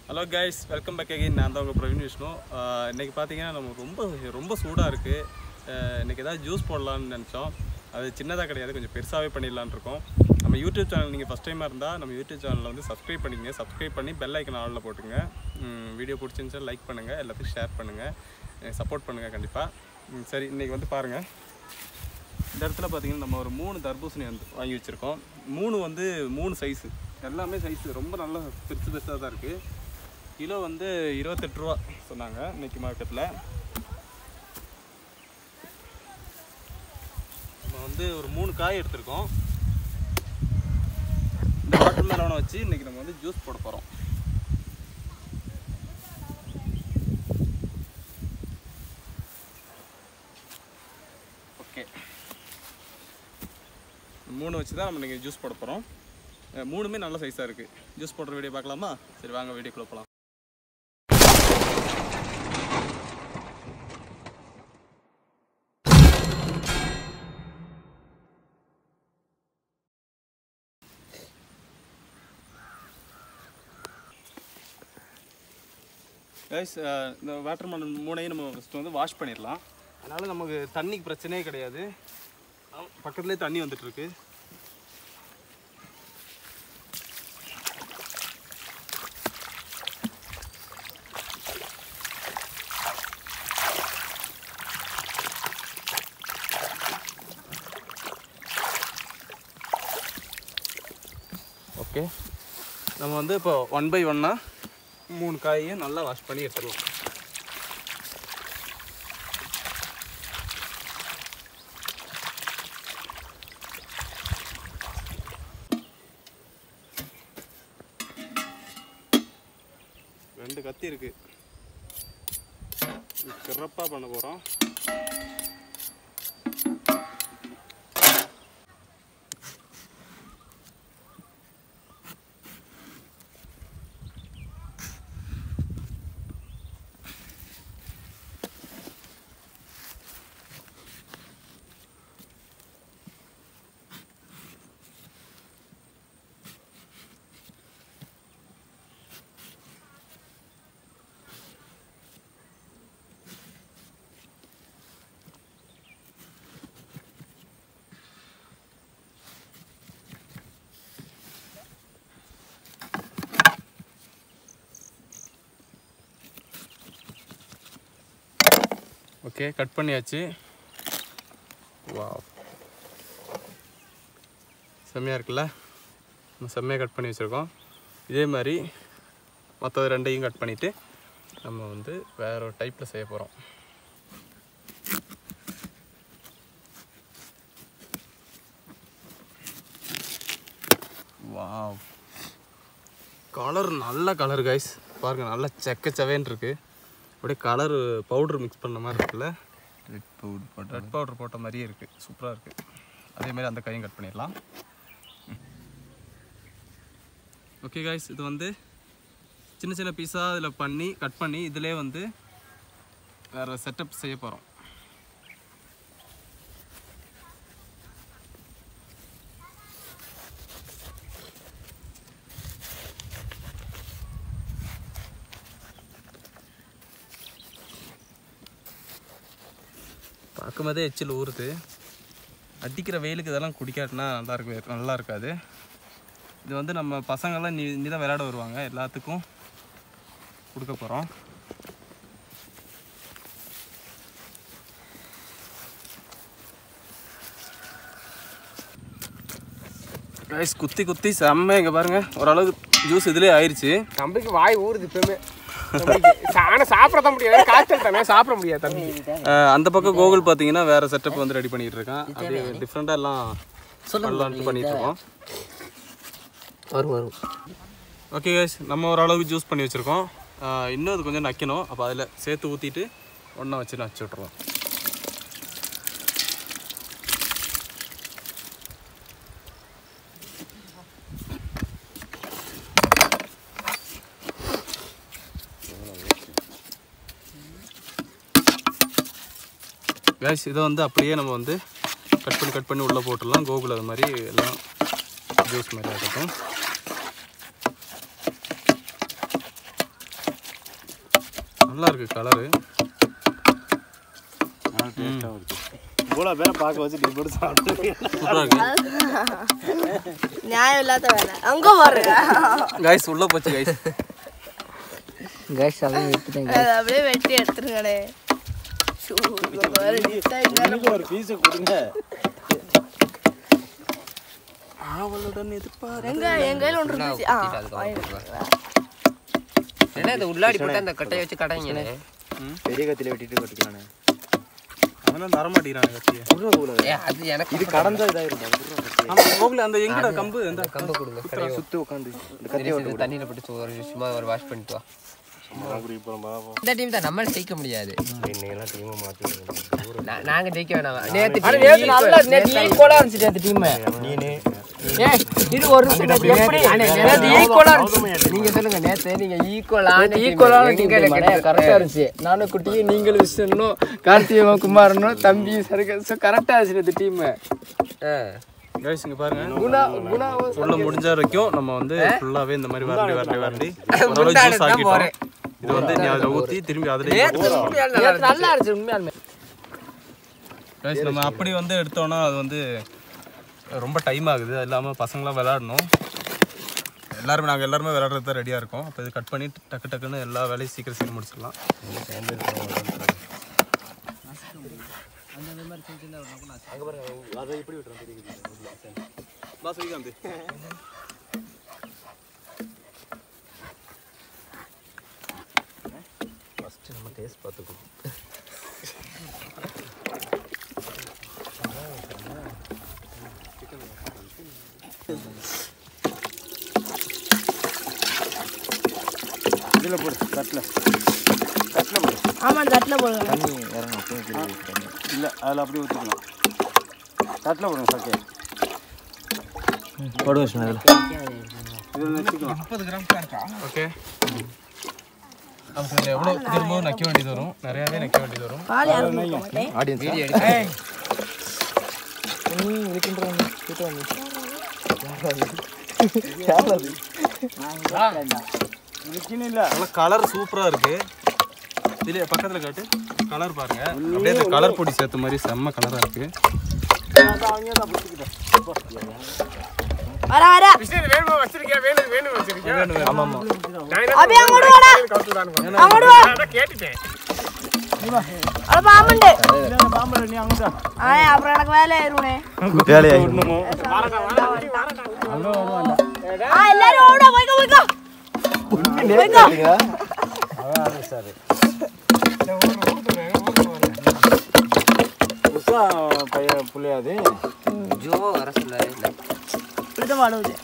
Hello guys welcome back again நான் தான் உங்கள் பிரவீன் விஷ்ணு ஆஹ் இன்னைக்கு பார்த்தீங்கன்னா நம்ம ரொம்ப ரொம்ப சூடாக இருக்குது இன்னைக்கு ஏதாவது ஜூஸ் போடலாம்னு நினச்சோம் அது சின்னதாக கிடையாது கொஞ்சம் பெருசாகவே பண்ணிடலான்னு இருக்கோம் நம்ம யூடியூப் சேனல் நீங்கள் ஃபஸ்ட் டைமாக இருந்தால் நம்ம யூடியூப் சேனலில் வந்து சப்ஸ்கிரைப் பண்ணிக்கங்க சப்ஸ்கிரைப் பண்ணி பெல் ஐக்கன் ஆளில் போட்டுங்க வீடியோ பிடிச்சிருந்துச்சா லைக் பண்ணுங்கள் எல்லாத்துக்கும் ஷேர் பண்ணுங்கள் சப்போர்ட் பண்ணுங்கள் கண்டிப்பாக சரி இன்றைக்கி வந்து பாருங்கள் இந்த இடத்துல பார்த்தீங்கன்னா நம்ம ஒரு மூணு தர்பூசணி வந்து வாங்கி வச்சுருக்கோம் மூணு வந்து மூணு சைஸு எல்லாமே சைஸு ரொம்ப நல்ல பெருசு பெருசாக தான் இருக்குது கிலோ வந்து இருபத்தெட்டு ரூபா சொன்னாங்க இன்னைக்கு மார்க்கெட்டில் நம்ம வந்து ஒரு மூணு காய் எடுத்திருக்கோம் இந்த வாட்டர் மெலனை வச்சு இன்னைக்கு நம்ம வந்து ஜூஸ் போட போகிறோம் ஓகே மூணு வச்சு தான் நம்ம இன்றைக்கி ஜூஸ் போட போகிறோம் மூணுமே நல்ல சைஸாக இருக்குது ஜூஸ் போடுற வீடியோ பார்க்கலாமா சரி வாங்க வீடியோக்குள்ளே போகலாம் கைஸ் இந்த வாட்டர் மெலன் மூணையும் நம்ம ஃபஸ்ட்டு வந்து வாஷ் பண்ணிடலாம் அதனால் நமக்கு தண்ணிக்கு பிரச்சனையே கிடையாது பக்கத்துலேயே தண்ணி வந்துட்டு இருக்கு ஓகே நம்ம வந்து இப்போ ஒன் பை ஒன்னாக மூணு காயையும் நல்லா வாஷ் பண்ணி எடுத்துடலாம் ரெண்டு கத்தி இருக்கு சிறப்பாக பண்ண போகிறோம் ஓகே கட் பண்ணியாச்சு வா செம்மையாக இருக்குல்ல நம்ம செம்மையாக கட் பண்ணி வச்சுருக்கோம் இதே மாதிரி மற்ற ரெண்டையும் கட் பண்ணிவிட்டு நம்ம வந்து வேற ஒரு டைப்பில் செய்ய போகிறோம் வாவ் கலர் நல்ல கலர் கைஸ் பாருங்க நல்லா செக்க செவேன்னு இருக்கு அப்படியே கலர் பவுடர் மிக்ஸ் பண்ண மாதிரி இருக்குல்ல ரெட் பவுடர் போட்டு ரெட் பவுடர் போட்ட மாதிரியே இருக்கு சூப்பராக இருக்கு அதே மாதிரி அந்த கையும் கட் பண்ணிடலாம் ஓகே கைஸ் இது வந்து சின்ன சின்ன பீஸாக இதில் பண்ணி கட் பண்ணி இதிலே வந்து வேறு செட்டப் செய்ய போகிறோம் பார்க்கும்போதே எச்சில் ஊறுது அடிக்கிற வெயிலுக்கு இதெல்லாம் குடிக்காட்டினா நல்லா இருக்கு நல்லா இருக்காது இது வந்து நம்ம பசங்கள்லாம் நீ நீ தான் விளையாட வருவாங்க எல்லாத்துக்கும் கொடுக்க போகிறோம் கைஸ் குத்தி குத்தி செம்ம இங்கே பாருங்க ஓரளவுக்கு ஜூஸ் இதுலேயே ஆயிடுச்சு தம்பிக்கு வாய் ஊறுது இப்பவுமே தம்பிக்கு. ஆனா சாப்பிட தான் முடியாது காய்ச்சல் தானே சாப்பிட முடியாது தம்பிக்கு அஹ் அந்த பக்கம் கோகுல் பார்த்தீங்கன்னா வேற செட்டப் வந்து ரெடி பண்ணிட்டு இருக்கான் அப்படியே டிஃப்ரெண்டாக எல்லாம் பண்ணலான்ட்டு பண்ணிட்டு இருக்கோம் வரும் வரும் ஓகே கைஸ் நம்ம ஓரளவுக்கு ஜூஸ் பண்ணி வச்சுருக்கோம் இன்னும் அது கொஞ்சம் நக்கணும் அப்போ அதில் சேர்த்து ஊற்றிட்டு ஒன்றா வச்சு நச்சு விட்ருவோம் கைஸ் இதை வந்து அப்படியே நம்ம வந்து கட் பண்ணி கட் பண்ணி உள்ளே போட்டுடலாம் கோகுல் அது மாதிரி எல்லாம் ஜூஸ் மாதிரி ஆகட்டும் நல்லா இருக்கு கலரு இவ்வளோ பேரை பார்க்க வச்சுட்டு இப்படி சாப்பிட்டு சூப்பராக இருக்கு நியாயம் இல்லாத வேலை அங்க பாருங்க கைஸ் உள்ள போச்சு கைஸ் கேஸ் அதையும் எடுத்துட்டேன் அதை அப்படியே வெட்டி எடுத்துருங்கடே ஷூ, இங்க பாரு, design வேற. ஒரு பீஸை கொடுங்க எங்க என் கையில ஒன்று இருந்துச்சு ஆ ஏன்னா இந்த உள்ளாடி போட்டு அந்த கட்டையை வச்சு கடைங்கண்ணே பெரிய கத்தில வெட்டிட்டு கட்டிக்கலானே அதெல்லாம் தர மாட்டேங்கிறாங்க கத்தியை ஏ அது எனக்கு இது கடந்தா இதாயிருக்கும் ஆமா கோகுல அந்த எங்கடா கம்பு இந்த கம்பு கொடுங்க கடையை சுத்து உட்காந்து இந்த சரி, சரி, தண்ணியில போட்டு ஒரு சும்மா ஒரு வாஷ் பண்ணிட்டு வா கத்தி போகிறோம் இந்த டீம் தான் நம்மளால ஜெயிக்க முடியாது இன்னைக்கெல்லாம் டீமை மாற்றி நா- நாங்க ஜெயிக்க வேணாம் நேத்து ஆனா team நேத்து நல்லா equal. நேத்து ஈக்குவலா இருந்துச்சு நேத்து டீம் நீனு ஏய் இது ஒரு நிமிஷம் நேத்து எப்படி அண்ணே, நேத்து ஈக்குவலா இருந்துச்சு நீங்க சொல்லுங்க நேத்து நீங்க ஈக்குவலான நேத்து ஈக்குவலான டீம் கரெக்டா இருந்துச்சு நானும் குட்டியும் நீங்களும் விஷ்ணுனும் கார்த்திகமும் குமாரனும் தம்பி சரகசும் கரெக்டா இருந்துச்சு நேத்து டீம் கைஸ் இங்க பாருங்க குணா குணா உள்ள முடிஞ்ச வரைக்கும் நம்ம வந்து ஃபுல்லாவே இந்த மாதிரி வரண்டி வரண்டி வரண்டி ஓரளவு முந்தானை ஜூஸ் தான் ஆக்கிட்டோம் போறேன். இது வந்து நீ அதை ஊத்தி திரும்பி அதுலயே நேத்து உண்மையாலே நல்லா நேத்து நல்லா இருந்துச்சு உண்மையாலுமே கைஸ் நம்ம அப்படி வந்து எடுத்தோம்னா அது வந்து ரொம்ப டைம் ஆகுது அது இல்லாமல் பசங்களாம் விளையாடணும் எல்லாருமே நாங்கள் எல்லாருமே விளையாடுறது தான் ரெடியாக இருக்கோம் அப்போ இது கட் பண்ணி டக்கு டக்குன்னு எல்லா வேலையும் சீக்கிரம் சீக்கிரம் முடிச்சிடலாம் இதில் போடு தட்டில் தட்டில் போடு ஆமா தட்டில் போடுங்க தண்ணி இறங்கும் அப்படியே கீழே ஊத்துறாங்க. இல்லை அதில் அப்படியே ஊற்றிக்கலாம் தட்டில் போடுங்க சக்கே போடுங்க விஷ்ணு அதில் இதில் வச்சுக்கலாம் ஓகே நமக்கு எவ்வளோ திரும்பவும் நக்க வேண்டியது வரும் நிறையாவே நக்க வேண்டியது வரும் பால் யாரும் கொடுக்க மாட்டேன் ஆடியன்ஸ் நிற்கணும் இல்லை நல்லா கலர் சூப்பராக இருக்கு இதுல பக்கத்தில் காட்டு கலர் பாருங்க அப்படியே இந்த கலர் பொடி சேர்த்த மாதிரி செம்ம கலராக இருக்கு வர வர விஷ்ணு வேணுமா வச்சிருக்கியா வேணும் வேணும் வச்சிருக்கியா ஆமாம் ஆமாம் அப்படியே அங்கோடு வாடா கவுத்துதானுங்க அங்கோடு வா அதான் கேட்டுட்டேன் அட பாம்புண்டு பாம்பு நீ அங்கே தான் ஆ அப்புறம் எனக்கு வேலை ஆயிருவனே வேலையாகி ஆ எல்லாரும் ஓட போய்க்கோ போய்க்கோ போய்க்கோ புதுசா பையன் புள்ளையாது ஜோ வர சொல்லாரு இது மாடுது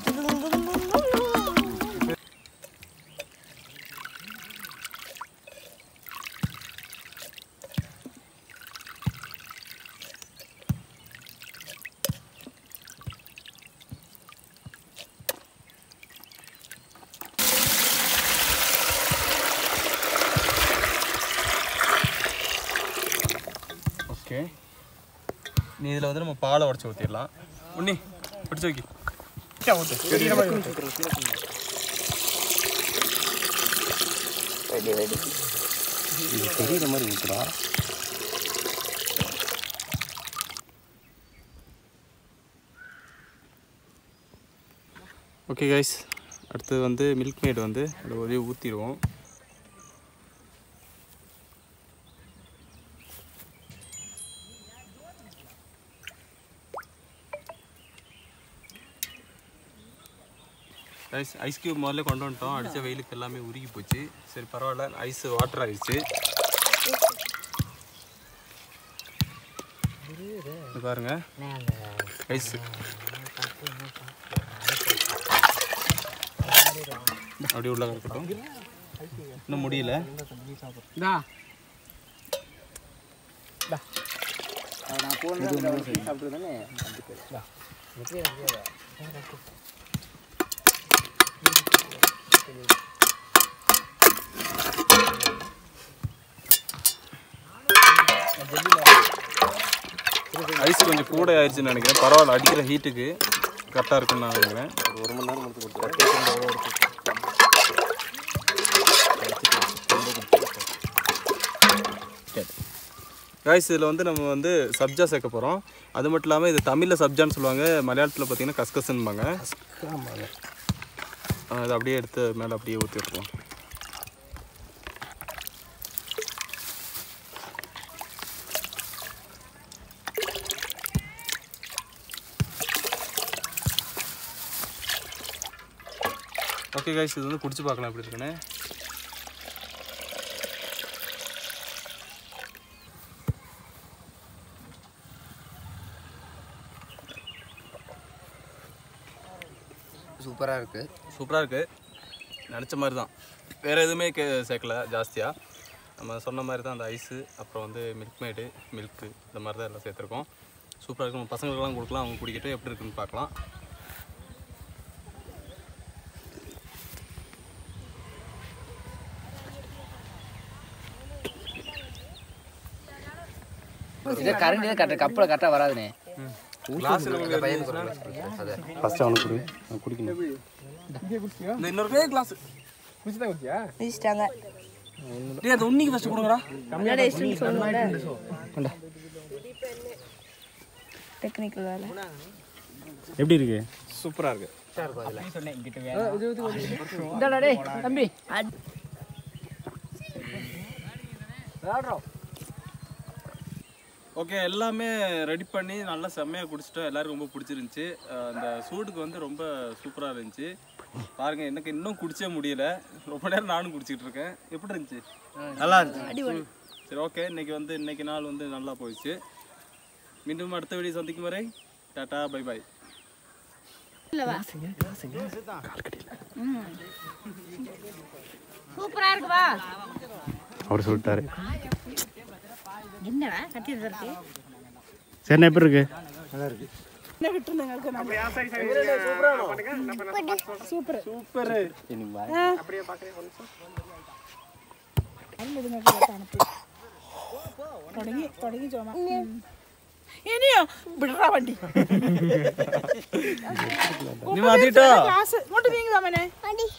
ஓகே நீ இதில் வந்து நம்ம பாலை உடச்சி ஊற்றிடலாம் உண்ணி பிடிச்சி வைக்கி இது தெரியுற மாதிரி ஊற்றுறா ஓகே கைஸ் அடுத்தது வந்து மில்க் மேட் வந்து அதில் ஒரே ஊற்றிடுவோம் ஐஸ் ஐஸ் கியூப் முதல்ல கொண்டு வந்துட்டோம் அடித்த வெயிலுக்கு எல்லாமே உருகி போச்சு சரி பரவாயில்ல ஐஸ் வாட்டர் ஆயிடுச்சு இது பாருங்க ஐஸ் அப்படியே உள்ள இருக்கட்டும் இன்னும் முடியல டா ஐஸ் கொஞ்சம் கூட ஆயிடுச்சுன்னு நினைக்கிறேன் பரவாயில்ல அடிக்கிற ஹீட்டுக்கு கரெக்டாக இருக்குன்னு நான் நினைக்கிறேன் ஒரு மணி நேரம் முடிச்சு கொடுத்து காய்ஸ் இதில் வந்து நம்ம வந்து சப்ஜா சேர்க்க போகிறோம் அது மட்டும் இல்லாமல் இது தமிழில் சப்ஜான்னு சொல்லுவாங்க மலையாளத்தில் பார்த்தீங்கன்னா கஸ்கஸ்ன்பாங்க ஆ, இதை அப்படியே எடுத்து மேலே அப்படியே ஊற்றி விட்டுருவோம் ஓகே கைஸ் இது வந்து குடிச்சு பார்க்கலாம் எப்படி இருக்குன்னு சூப்பராக இருக்கு சூப்பராக இருக்குது நினச்ச மாதிரி தான் வேறு எதுவுமே கே சேர்க்கல ஜாஸ்தியாக நம்ம சொன்ன மாதிரி தான் அந்த ஐஸு அப்புறம் வந்து மில்க் மேடு மில்க்கு இந்த மாதிரி தான் எல்லாம் சேர்த்துருக்கோம் சூப்பராக இருக்கும் நம்ம பசங்களுக்கெல்லாம் கொடுக்கலாம் அவங்க குடிக்கட்டும் எப்படி இருக்குன்னு பார்க்கலாம் இதை கரண்டி தான் கரெக்டாக கப்பில் கரெக்டாக வராதுண்ணே கிளாஸ் அது ஃபஸ்ட்டு அவனுக்கு கொடு நான் குடிக்கணும் இந்த இன்னொரு கிளாஸ் மிதிச்சிட்டாங்க டேய் அது உன்னிக்கு ஃபஸ்ட்டு கொடுங்கடா நல்லா டேஸ்ட்னு சொல்லுவாங்க டெக்னிக்கல் வேலை எப்படி இருக்கு சூப்பராக இருக்குது இந்தாடா டேய் தம்பி ஓகே எல்லாமே ரெடி பண்ணி நல்லா செம்மையாக குடிச்சிட்டோம் எல்லாருக்கும் ரொம்ப பிடிச்சிருந்துச்சி அஹ் அந்த சூடுக்கு வந்து ரொம்ப சூப்பராக இருந்துச்சு பாருங்க எனக்கு இன்னும் குடிச்சே முடியல ரொம்ப நேரம் நானும் குடிச்சிட்டு இருக்கேன் எப்படி இருந்துச்சு நல்லா இருந்துச்சு சரி ஓகே இன்னைக்கு வந்து இன்னைக்கு நாள் வந்து நல்லா போயிடுச்சு மீண்டும் அடுத்த வீடியோ சந்திக்கும் வரை டாடா பை பை சூப்பரா இருக்குவா அவர் சொல்லிட்டாரு என்னவா கட்டி இருக்கு சரி எப்படி இருக்கு തുടങ്ങി തുടങ്ങി ചോമ ഇനിയോ വിടറാ വണ്ടി நீ மாத்திட்டா ക്ലാസ് ഇങ്ങോട്ട് നീങ്ങി വാമനെ